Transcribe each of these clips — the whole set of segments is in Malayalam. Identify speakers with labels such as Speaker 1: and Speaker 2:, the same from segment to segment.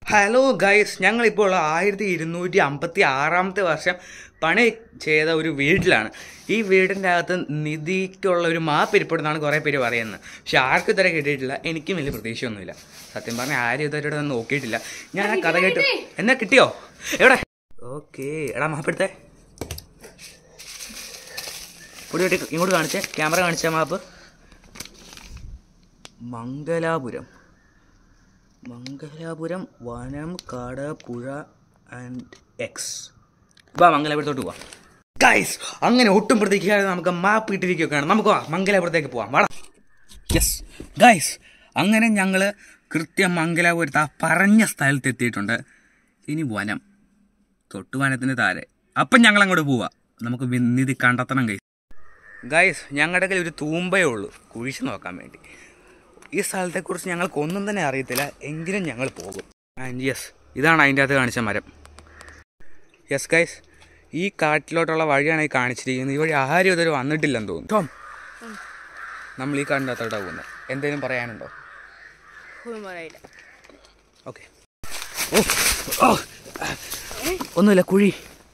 Speaker 1: ഹലോ ഗൈസ് ഞങ്ങളിപ്പോൾ ആയിരത്തി ഇരുന്നൂറ്റി അമ്പത്തി ആറാമത്തെ വർഷം പണി ചെയ്ത ഒരു വീട്ടിലാണ് ഈ വീടിൻ്റെ അകത്ത് നിധിക്കുള്ള ഒരു മാപ്പ് ഇരിപ്പെടുന്നാണ് കുറേ പേര് പറയുന്നത് പക്ഷെ ആർക്കും ഇതുവരെ കിട്ടിയിട്ടില്ല എനിക്കും വലിയ പ്രതീക്ഷയൊന്നുമില്ല സത്യം പറഞ്ഞാൽ ആരും ഇതുവരെ ഇവിടെ നോക്കിയിട്ടില്ല ഞാൻ ആ കഥ കേട്ടു എന്നാ കിട്ടിയോ എവിടെ ഓക്കേ എടാ മാപ്പെടുത്തേ പൊടി പൊട്ടി ഇങ്ങോട്ട് കാണിച്ചേ ക്യാമറ കാണിച്ച മാപ്പ് മംഗലാപുരം മംഗലാപുരം വനം കാട് പുഴ ആൻഡ് എക്സ് വാ മംഗലാപുരത്തോട്ട് പോവാം ഗൈസ് അങ്ങനെ ഒട്ടും പ്രതീക്ഷിക്കാതെ നമുക്ക് മാപ്പ് ഇട്ടിരിക്കുകയാണ് നമുക്ക് വാ മംഗലാപുരത്തേക്ക് പോവാം വാടാ യെസ് ഗൈസ് അങ്ങനെ ഞങ്ങൾ കൃത്യം മംഗലാപുരത്ത് ആ പറഞ്ഞ സ്ഥലത്ത് എത്തിയിട്ടുണ്ട് ഇനി വനം തൊട്ടു വനത്തിന് താരെ അപ്പം ഞങ്ങൾ അങ്ങോട്ട് പോവാം നമുക്ക് നിധി കണ്ടെത്തണം ഗൈസ് ഗൈസ് ഞങ്ങളുടെ കയ്യിൽ ഒരു തൂമ്പയേ ഉള്ളൂ കുഴിച്ച് നോക്കാൻ വേണ്ടി ഈ സ്ഥലത്തെക്കുറിച്ച് ഞങ്ങൾക്ക് ഒന്നും തന്നെ അറിയത്തില്ല എങ്കിലും ഞങ്ങൾ പോകും ആൻഡ് യെസ് ഇതാണ് അതിൻ്റെ അകത്ത് കാണിച്ച മരം യെസ് ഗൈസ് ഈ കാട്ടിലോട്ടുള്ള വഴിയാണ് ഈ കാണിച്ചിരിക്കുന്നത് ഈ വഴി ആരും ഇതുവരെ വന്നിട്ടില്ലെന്ന് തോന്നുന്നു ടോം നമ്മൾ ഈ കാടിൻ്റെ അകത്തോട്ടാണ് പോകുന്നത് എന്തെങ്കിലും പറയാനുണ്ടോ ഓക്കെ ഓ ഓ ഒന്നുമില്ല കുഴി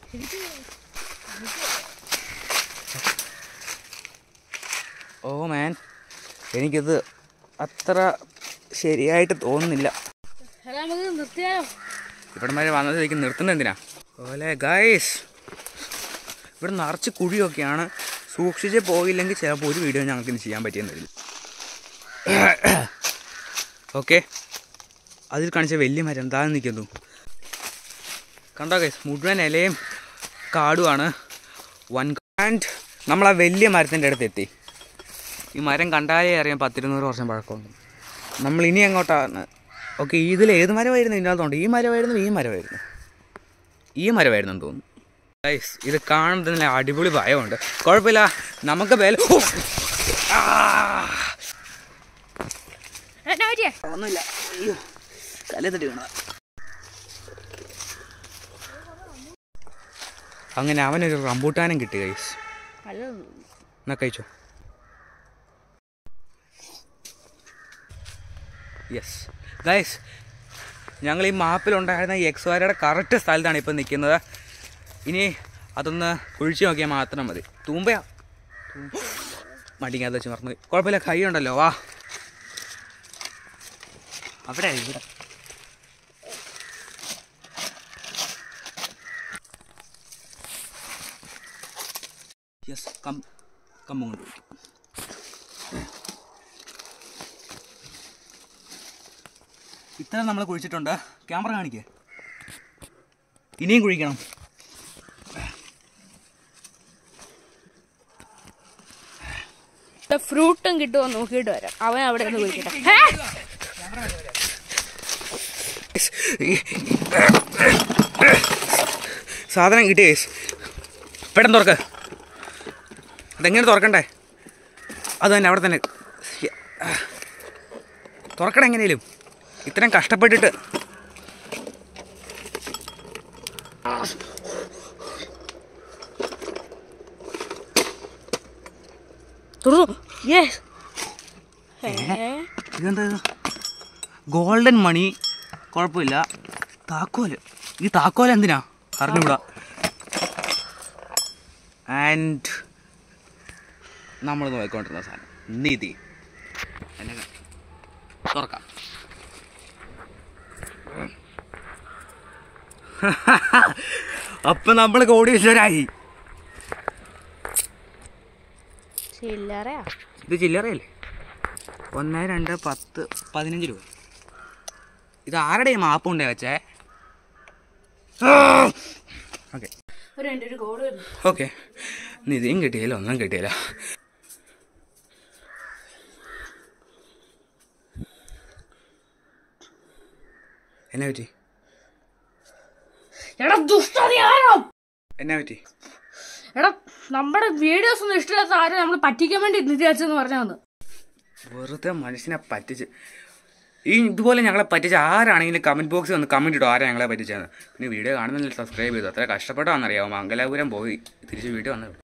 Speaker 1: ഓ മാൻ എനിക്കിത് അത്ര ശരിയായിട്ട് തോന്നുന്നില്ല
Speaker 2: നമുക്ക് നിർത്തിയാലോ
Speaker 1: ഇവിടെ വരെ വന്നത് ശരിക്കും നിർത്തുന്നത് എന്തിനാ ഓലെ ഗൈസ് ഇവിടെ നിറച്ച് കുഴിയൊക്കെയാണ് സൂക്ഷിച്ച് പോയില്ലെങ്കിൽ ചിലപ്പോൾ ഒരു വീഡിയോ ഞങ്ങൾക്ക് ഇനി ചെയ്യാൻ പറ്റിയെന്ന് വരില്ല ഓക്കെ അതിൽ കാണിച്ച വലിയ മരം താഴെ നിൽക്കുന്നു കണ്ടോ ഗൈസ് മുഴുവൻ ഇലയും കാടുമാണ് വൻ ആൻഡ് നമ്മൾ ആ വലിയ മരത്തിൻ്റെ അടുത്ത് എത്തി ഈ മരം കണ്ടാലേ അറിയാം പത്തിരുന്നൂറ് വർഷം പഴക്കമുണ്ട് നമ്മൾ ഇനി എങ്ങോട്ടാണ് ഓക്കെ ഇതിൽ ഏത് മരമായിരുന്നു ഇതിനകത്തുണ്ട് ഈ മരമായിരുന്നു ഈ മരമായിരുന്നു ഈ മരമായിരുന്നു എന്ന് തോന്നുന്നു ഗൈസ് ഇത് കാണുമ്പോൾ തന്നെ അടിപൊളി ഭയമുണ്ട് കുഴപ്പമില്ല നമുക്ക് ബേല ഓ! ആ!
Speaker 2: എന്നാ പറ്റിയേ
Speaker 1: ഒന്നുമില്ല അയ്യോ തലേ തട്ടി വീണതാ അങ്ങനെ അവനൊരു റംബൂട്ടാനും കിട്ടി ഗൈസ് എന്നാ കഴിച്ചോ യെസ് ഗൈസ് ഞങ്ങൾ ഈ മാപ്പിലുണ്ടായിരുന്ന ഈ എക്സ് വരയുടെ കറക്റ്റ് സ്ഥലത്താണ് ഇപ്പം നിൽക്കുന്നത് ഇനി അതൊന്ന് കുഴിച്ച് നോക്കിയാൽ മാത്രം മതി തൂമ്പയാ മടിക്കാതെ വെച്ച് മറന്നു പോയി. കുഴപ്പമില്ല കൈ ഉണ്ടല്ലോ വാ അവിടെ ഇവിടെ യെസ് കം കമ്പം കൊണ്ട് പിടിക്കും ഇത്ര നമ്മൾ കുഴിച്ചിട്ടുണ്ട് ക്യാമറ കാണിക്കേ ഇനിയും കുഴിക്കണം
Speaker 2: ഫ്രൂട്ടും കിട്ടുമോ നോക്കിയിട്ട് വരാം അവൻ അവിടെ നിന്ന് കുഴിക്കട്ടെ
Speaker 1: സാധനം കിട്ടിയ കേസ് പെട്ടെന്ന് തുറക്ക് അതെങ്ങനെ തുറക്കണ്ടേ അത് തന്നെ അവിടെ തന്നെ തുറക്കണം എങ്ങനെയും ഇത്രയും കഷ്ടപ്പെട്ടിട്ട്
Speaker 2: തുറന്നു യെസ്
Speaker 1: ഇതെന്താ ഇത്? ഗോൾഡൻ മണി കുഴപ്പമില്ല താക്കോല് ഈ താക്കോൽ എന്തിനാ അറിഞ്ഞൂടാ ആൻഡ് നമ്മൾ നോക്കിക്കൊണ്ടിരുന്ന സാധനം നിധി എന്നെ കാ- തുറക്കാം അപ്പൊ നമ്മൾ കോടീശ്വരായി
Speaker 2: ചില്ലറയാ
Speaker 1: ഇത് ചില്ലറയല്ലേ ഒന്ന് രണ്ട് പത്ത് പതിനഞ്ച് രൂപ ഇത് ആരുടെ ഈ മാപ്പ് കൊണ്ടേ വെച്ചേ ഓക്കെ
Speaker 2: ഒരു എൻ്റെ ഒരു കോഡ് വരുന്നു
Speaker 1: ഓക്കെ നിധിയും കിട്ടിയില്ല ഒന്നും കിട്ടിയില്ല എന്നാ പറ്റി
Speaker 2: എടാ ദുഷ്ടതിയാണോ
Speaker 1: എന്നാ പറ്റി
Speaker 2: എടാ നമ്മുടെ വീഡിയോസ് ഒന്നും ഇഷ്ടമില്ലാത്ത ആരും നമ്മൾ പറ്റിക്കാൻ വേണ്ടി നിധി വെച്ചെന്ന് പറഞ്ഞാന്ന്
Speaker 1: വെറുതെ മനുഷ്യനെ പറ്റിച്ച് ഈ ഇതുപോലെ ഞങ്ങളെ പറ്റിച്ച ആരാണെങ്കിലും കമൻറ്റ് ബോക്സിൽ ഒന്ന് കമൻറ്റ് ഇട്ടോ ആരാ ഞങ്ങളെ പറ്റിച്ചതെന്ന് പിന്നെ വീഡിയോ കാണുന്നില്ല സബ്സ്ക്രൈബ് ചെയ്തു അത്ര കഷ്ടപ്പെട്ടാണെന്നറിയാമോ മംഗലാപുരം പോയി തിരിച്ച് വീട്ടിൽ വന്നത്